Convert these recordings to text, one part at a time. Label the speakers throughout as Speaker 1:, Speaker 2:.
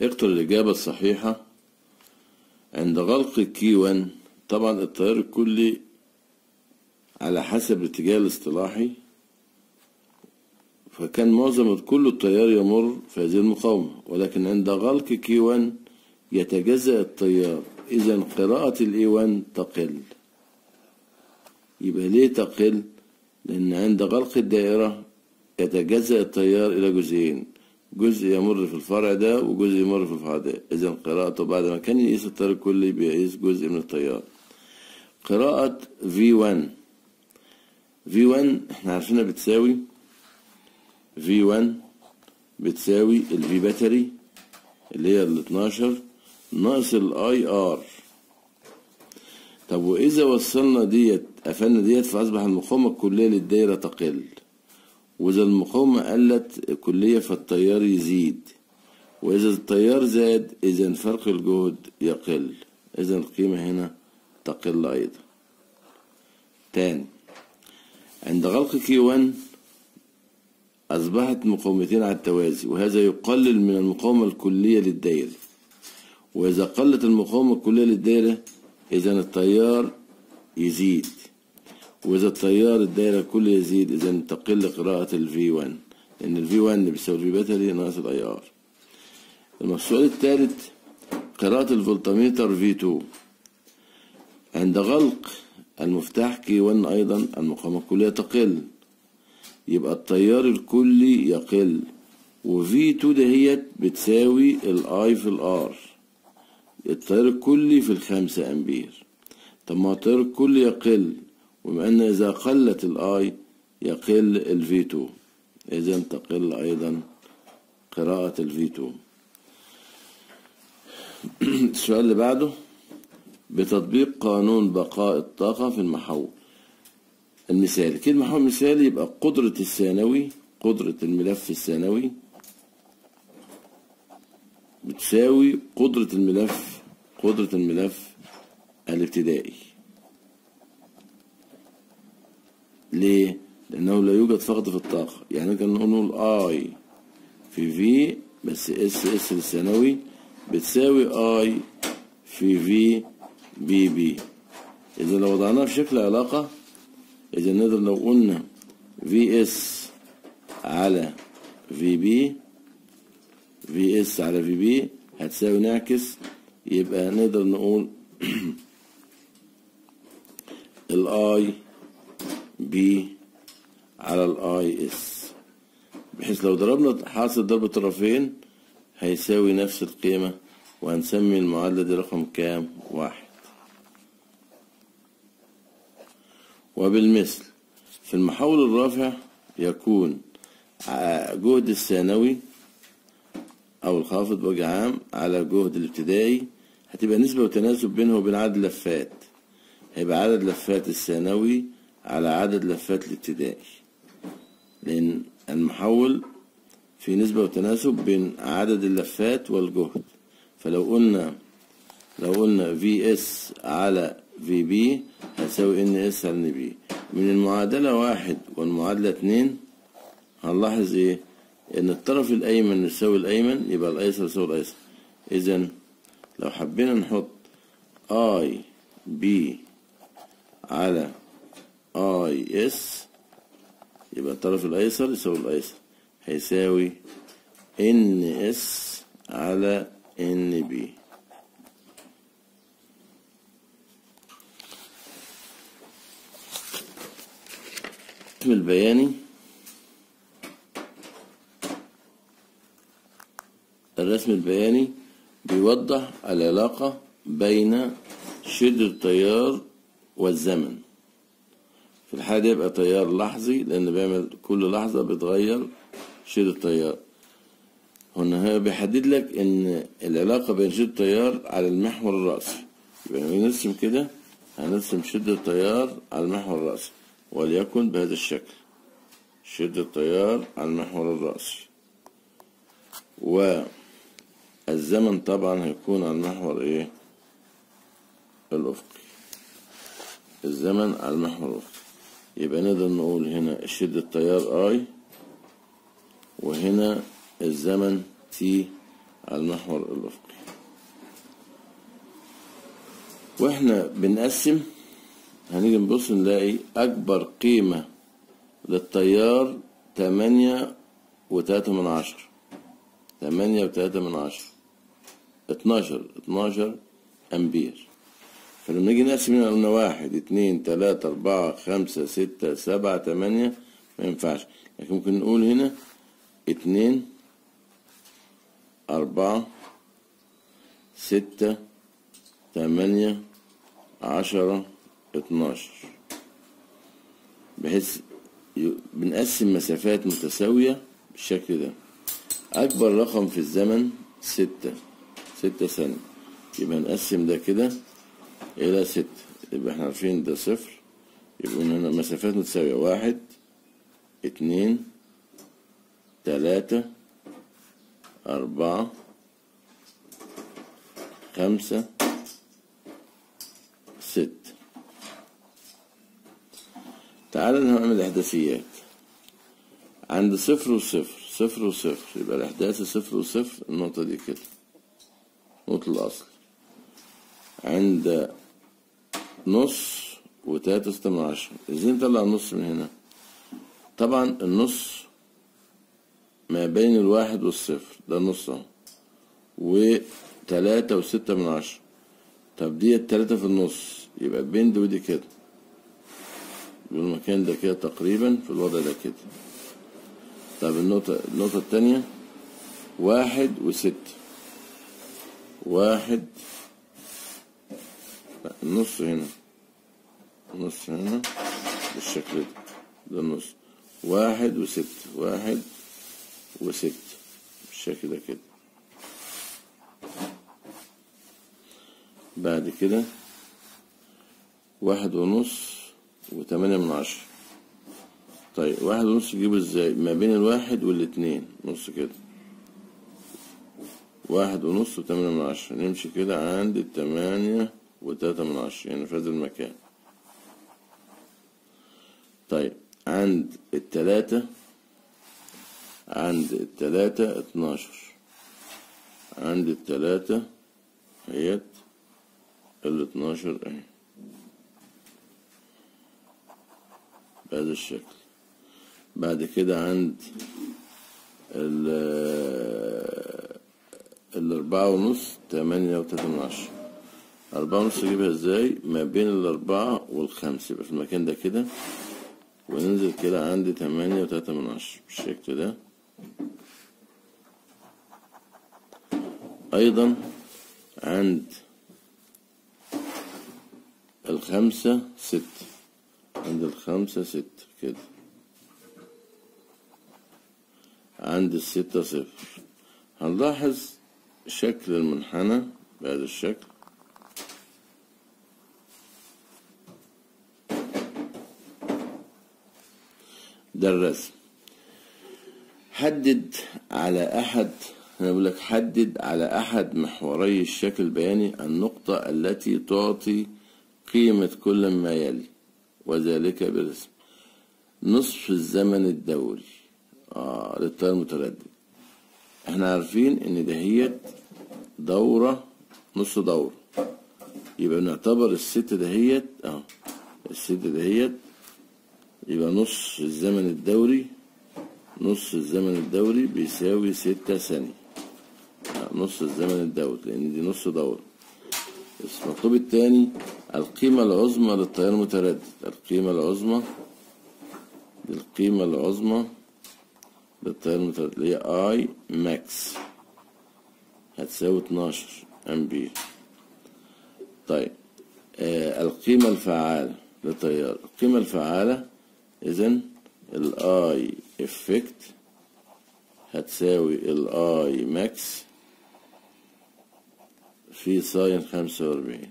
Speaker 1: اختر الإجابة الصحيحة عند غلق كي 1 طبعا التيار الكلي على حسب الاتجاه الاصطلاحي فكان معظم كل التيار يمر في هذه المقاومة ولكن عند غلق كي 1 يتجزأ التيار إذا قراءة الإي 1 تقل يبقى ليه تقل؟ لأن عند غلق الدائرة يتجزأ التيار إلى جزئين جزء يمر في الفرع ده وجزء يمر في الفرع ده إذا قراءته بعد ما كان يقيس التيار الكلي بيقيس جزء من التيار قراءة V1 V1 احنا عارفينها بتساوي V1 بتساوي ال V باتري اللي هي ال 12 ناقص ال IR طب وإذا وصلنا ديت قفلنا ديت فأصبح المقاومة الكلية للدايرة تقل وإذا المقاومة قلت كلية فالتيار يزيد وإذا التيار زاد إذا فرق الجهد يقل إذا القيمة هنا تقل أيضا تاني عند غلق كي 1 أصبحت مقاومتين على التوازي وهذا يقلل من المقاومة الكلية للدائرة وإذا قلت المقاومة الكلية للدائرة إذا التيار يزيد وإذا التيار الدائرة الكل يزيد إذا تقل قراءة ال V1 لأن ال V1 بيساوي ال V باتري ناقص ال IR السؤال الثالث قراءة الفولتميتر V2 عند غلق المفتاح كي 1 أيضا المقاومة الكلية تقل يبقى التيار الكلي يقل و V2 دهيت بتساوي ال I في ال R التيار الكلي في الخمسة أمبير طب ما التيار الكلي يقل وبما أن إذا قلت الآي يقل الفي 2 إذا تقل أيضا قراءة الفي 2 السؤال اللي بعده بتطبيق قانون بقاء الطاقة في المحول المثالي كلمة محول مثالي يبقى قدرة الثانوي قدرة الملف الثانوي بتساوي قدرة الملف قدرة الملف الابتدائي ليه؟ لأنه لا يوجد فقد في الطاقة يعني كان نقول اي في في بس اس اس للثانوي بتساوي اي في في بي بي إذا لو وضعناها في شكل علاقة إذا نقدر لو قلنا في اس على في بي في اس على في بي هتساوي نعكس يبقى نقدر نقول الاي بي على الاي اس بحيث لو ضربنا حاصل ضرب الطرفين هيساوي نفس القيمة وهنسمي المعادلة دي رقم كام واحد وبالمثل في المحول الرافع يكون جهد الثانوي أو الخافض بوجه عام على جهد الابتدائي هتبقى نسبة وتناسب بينه وبين عدد لفات هيبقى عدد لفات الثانوي على عدد لفات الابتدائي لأن المحول في نسبة وتناسب بين عدد اللفات والجهد فلو قلنا لو قلنا في اس على في بي هتساوي ان اس على ان بي من المعادلة واحد والمعادلة اتنين هنلاحظ ايه ان الطرف الايمن يساوي الايمن يبقى الايسر يساوي الايسر اذا لو حبينا نحط اي بي على اي اس يبقى الطرف الايسر يساوي الايسر هيساوي ان اس على ان بي الرسم البياني الرسم البياني بيوضح العلاقة بين شدة التيار والزمن في الحالة دي يبقى تيار لحظي لأن بيعمل كل لحظة بتغير شدة التيار هنا هو بيحدد لك إن العلاقة بين شدة التيار على المحور الرأسي يبقى نرسم كده هنرسم شدة التيار على المحور الرأسي وليكن بهذا الشكل شدة التيار على المحور الرأسي والزمن طبعا هيكون على المحور ايه الأفقي الزمن على المحور الأفقي يبقى نقدر نقول هنا شدة التيار اي وهنا الزمن تي على المحور الأفقي واحنا بنقسم هنيجي نبص نلاقي أكبر قيمة للتيار تمانية وتلاتة من عشرة تمانية وتلاتة من عشرة اتناشر اتناشر أمبير فلما نيجي نقسم هنا قلنا واحد اتنين تلاتة أربعة خمسة ستة سبعة تمانية ما ينفعش لكن ممكن نقول هنا اتنين أربعة ستة تمانية عشرة اتناشر بحيث ي- بنقسم مسافات متساوية بالشكل ده أكبر رقم في الزمن ستة ستة ثانية يبقى نقسم ده كده إلى ستة يبقى احنا عارفين ده صفر يبقى هنا مسافات متساوية واحد اتنين تلاتة أربعة خمسة ست تعال نعمل إحداثيات عند صفر وصفر صفر وصفر يبقى الإحداث صفر وصفر النقطة دي كده نقطة الأصل عند نص وتلاتة ستة من عشرة ازاي نطلع النص من هنا طبعا النص ما بين الواحد والصفر ده النص اهو وتلاتة وستة من عشرة طب دي التلاتة في النص يبقى بين دي ودي كده بالمكان ده كده تقريبا في الوضع ده كده طب النقطة النقطة التانية واحد وستة واحد لا النص هنا النص هنا بالشكل ده ده النص واحد وستة واحد وستة بالشكل ده كده بعد كده واحد ونص وتمانية من عشرة طيب واحد ونص تجيبه ازاي ما بين الواحد والاتنين نص كده واحد ونص وتمانية من عشرة نمشي كده عند التمانية وتلاتة من عشرة يعني في هذا المكان طيب عند التلاتة عند التلاتة اتناشر عند التلاتة اهيت الاتناشر اهي بهذا الشكل بعد كده عند ال الأربعة ونص تمانية وتلاتة من عشرة أربعة ونص أجيبها ازاي ما بين الأربعة والخمسة يبقى في المكان ده كده وننزل كده عند تمانية وتلاتة من عشرة بالشكل ده أيضا عند الخمسة ستة عند الخمسة ستة كده عند الستة صفر هنلاحظ شكل المنحنى بهذا الشكل ده الرسم حدد على أحد أنا بقول لك حدد على أحد محوري الشكل البياني النقطة التي تعطي قيمة كل ما يلي وذلك بالرسم نصف الزمن الدوري آه للتيار المتردد احنا عارفين ان دهيت دورة نص دورة يبقى نعتبر الست دهيت اه الست دهيت يبقى نص الزمن الدوري نص الزمن الدوري بيساوي ستة ثانية آه، نص الزمن الدوري لأن دي نص دورة بس المطلوب التاني القيمة العظمى للتيار المتردد القيمة العظمى القيمة العظمى للتيار المتردد اللي هي اي ماكس هتساوي 12 امبير طيب آه القيمة الفعالة للتيار القيمة الفعالة اذا الاي افكت هتساوي الاي ماكس في ساين خمسة وأربعين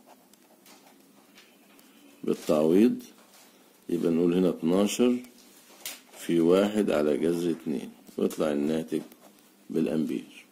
Speaker 1: بالتعويض يبقى نقول هنا اتناشر في واحد على جذر اتنين ويطلع الناتج بالأمبير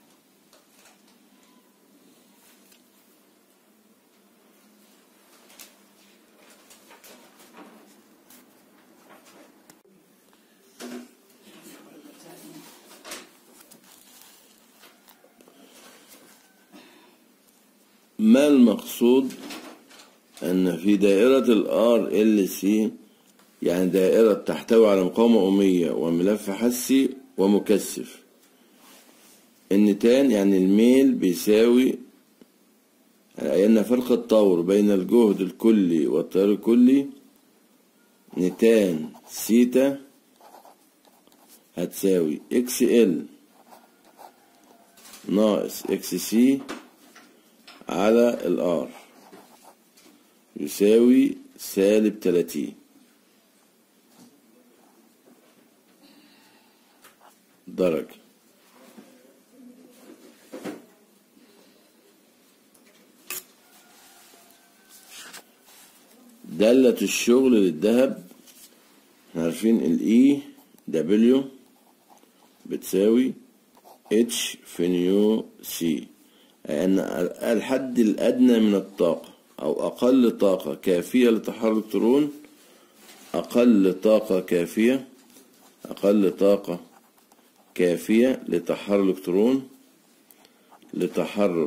Speaker 1: ما المقصود أن في دائرة ال RLC يعني دائرة تحتوي على مقاومة أمية وملف حسي ومكثف النتان يعني الميل بيساوي أن فرق الطور بين الجهد الكلي والتيار الكلي نتان سيتا هتساوي اكس ال ناقص اكس سي على الار يساوي سالب تلاتين درجة دالة الشغل للذهب احنا عارفين الاي دبليو بتساوي اتش في نيو سي أن الحد الأدنى من الطاقة أو أقل طاقة كافية لتحرك الإلكترون أقل طاقة كافية أقل طاقة كافية لتحرك الإلكترون لتحرر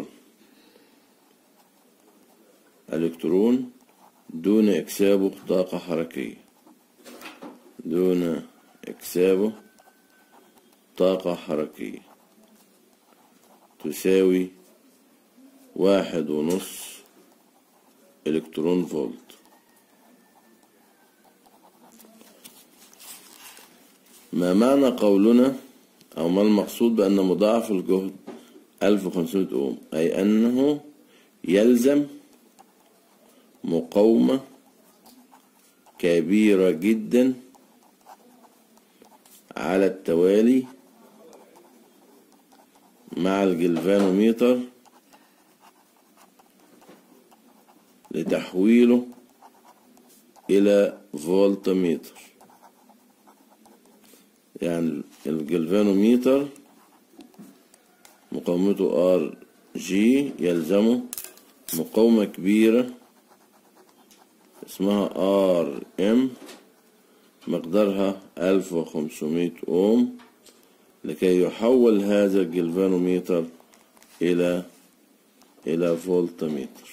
Speaker 1: الإلكترون دون إكسابه طاقة حركية دون إكسابه طاقة حركية تساوي واحد ونص إلكترون فولت ما معنى قولنا أو ما المقصود بأن مضاعف الجهد 1500 أوم أي أنه يلزم مقاومة كبيرة جدا على التوالي مع الجلفانوميتر لتحويله إلى فولتميتر يعني الجلفانوميتر مقاومته ار جي يلزمه مقاومة كبيرة اسمها ار ام مقدارها ألف وخمسمائة أوم لكي يحول هذا الجلفانوميتر إلى إلى فولتميتر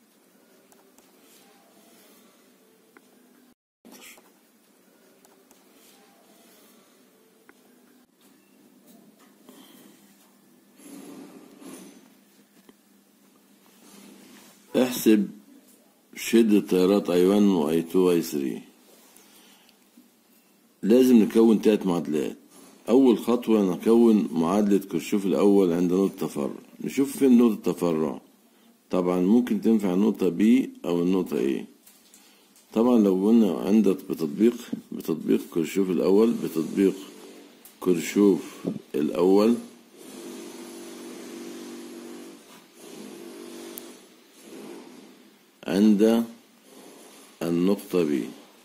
Speaker 1: احسب شدة تيارات اي 1 واي 2 واي 3 لازم نكون تلات معادلات أول خطوة نكون معادلة كرشوف الأول عند نقطة تفرع نشوف فين نقطة التفرع طبعا ممكن تنفع النقطة B أو النقطة A طبعا لو قلنا عندك بتطبيق بتطبيق كرشوف الأول بتطبيق كرشوف الأول عند النقطة B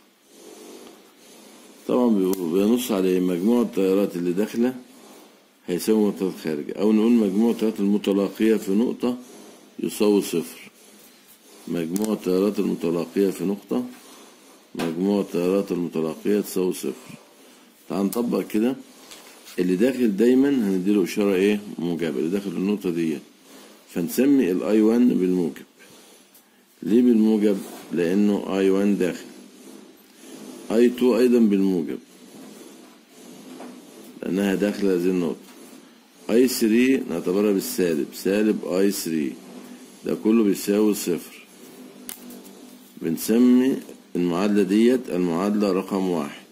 Speaker 1: طبعا بينص على مجموع التيارات اللي داخلة هيساوي التيارات خارجة أو نقول مجموع التيارات المتلاقية في نقطة يساوي صفر مجموع التيارات المتلاقية في نقطة مجموع التيارات المتلاقية تساوي صفر تعال نطبق كده اللي داخل دايما هنديله إشارة إيه موجبة اللي داخل النقطة ديت فنسمي الأي 1 بالموجب ليه بالموجب لأنه أي 1 داخل اي 2 ايضا بالموجب لانها داخله هذه النقطه اي 3 نعتبرها بالسالب سالب اي 3 ده كله بيساوي صفر بنسمي المعادلة ديت المعادلة رقم واحد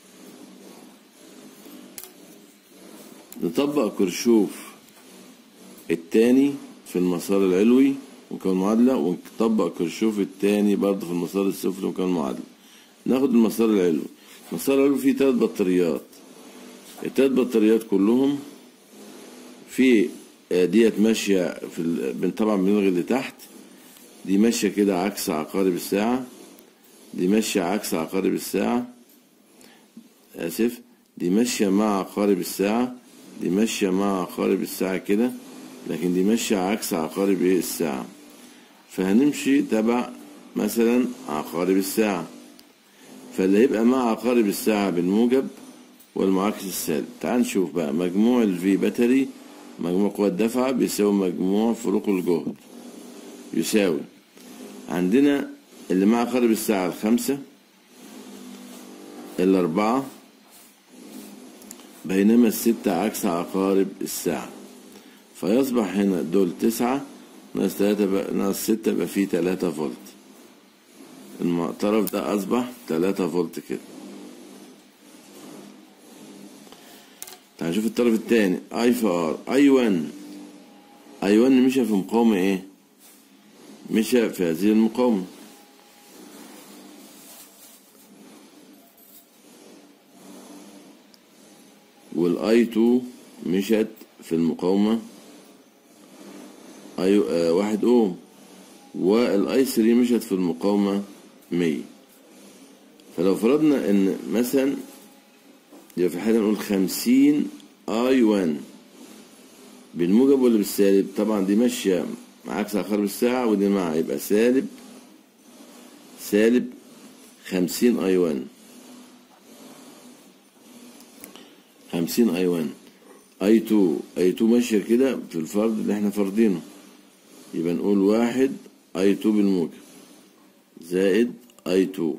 Speaker 1: نطبق كرشوف التاني في المسار العلوي وكان معادلة ونطبق كرشوف التاني برضه في المسار السفلي وكان معادلة ناخد المسار العلوي المسار العلوي فيه تلات بطاريات التلات بطاريات كلهم في ديت ماشية في ال... طبعا بنلغي اللي تحت دي ماشية كده عكس عقارب الساعة دي ماشية عكس عقارب الساعة آسف دي ماشية مع عقارب الساعة دي ماشية مع عقارب الساعة كده لكن دي ماشية عكس عقارب ايه الساعة فهنمشي تبع مثلا عقارب الساعة فاللي هيبقى مع عقارب الساعة بالموجب والمعاكس السالب تعال نشوف بقى مجموع الفي باتري مجموع قوى الدفع بيساوي مجموع فروق الجهد يساوي عندنا اللي مع عقارب الساعة الخمسة الأربعة بينما الستة عكس عقارب الساعة فيصبح هنا دول تسعة ناقص تلاتة بقى ناقص ستة يبقى فيه تلاتة فولت الطرف ده أصبح تلاتة فولت كده تعال نشوف الطرف التاني اي في ار اي 1 اي 1 مشى في مقاومة ايه مشى في هذه المقاومة والاي 2 مشت في المقاومة اي آه واحد اوم والاي 3 مشت في المقاومة 100 فلو فرضنا ان مثلا يبقى في الحالة نقول خمسين اي 1 بالموجب ولا بالسالب طبعا دي ماشية عكس عقارب الساعة ودي مع يبقى سالب سالب خمسين اي 1 خمسين اي 1 اي 2 اي 2 ماشية كده في الفرض اللي احنا فرضينه يبقى نقول واحد اي 2 بالموجب زائد اي 2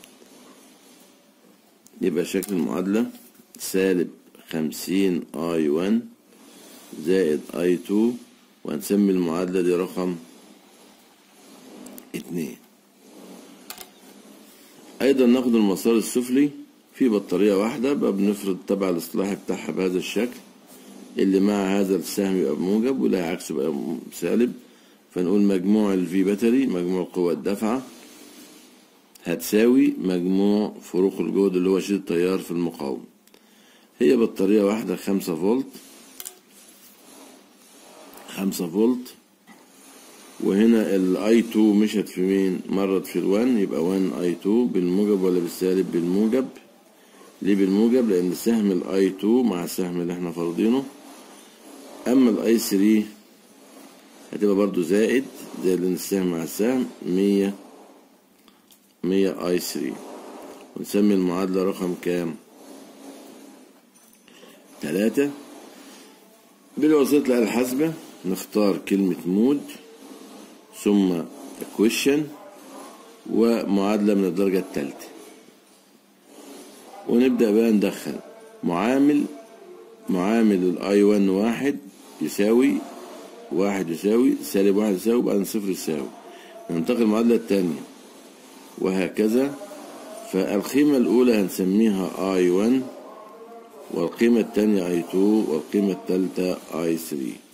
Speaker 1: يبقى شكل المعادلة سالب خمسين اي 1 زائد اي 2 وهنسمي المعادلة دي رقم اتنين ايضا ناخد المسار السفلي في بطارية واحدة بقى بنفرض تبع الاصطلاحي بتاعها بهذا الشكل اللي مع هذا السهم يبقى بموجب واللي عكسه يبقى سالب فنقول مجموع الفي باتري مجموع قوى الدفعة هتساوي مجموع فروق الجهد اللي هو شدة التيار في المقاومة هي بطارية واحدة خمسة فولت خمسة فولت وهنا الاي 2 مشت في مين مرت في ال1 يبقى 1 اي 2 بالموجب ولا بالسالب بالموجب ليه بالموجب لان سهم الاي 2 مع السهم اللي احنا فرضينه اما الاي 3 هتبقى برضو زائد زائد لان السهم مع السهم 100 100 اي 3 ونسمي المعادلة رقم كام تلاتة بالوسيلة الآلة الحاسبة نختار كلمة مود ثم equation ومعادلة من الدرجة الثالثة ونبدأ بقى ندخل معامل معامل الاي 1 واحد يساوي واحد يساوي سالب واحد يساوي بعدين صفر يساوي ننتقل المعادلة الثانية وهكذا فالقيمة الأولى هنسميها اي 1 والقيمة الثانية اي 2 والقيمة الثالثة اي 3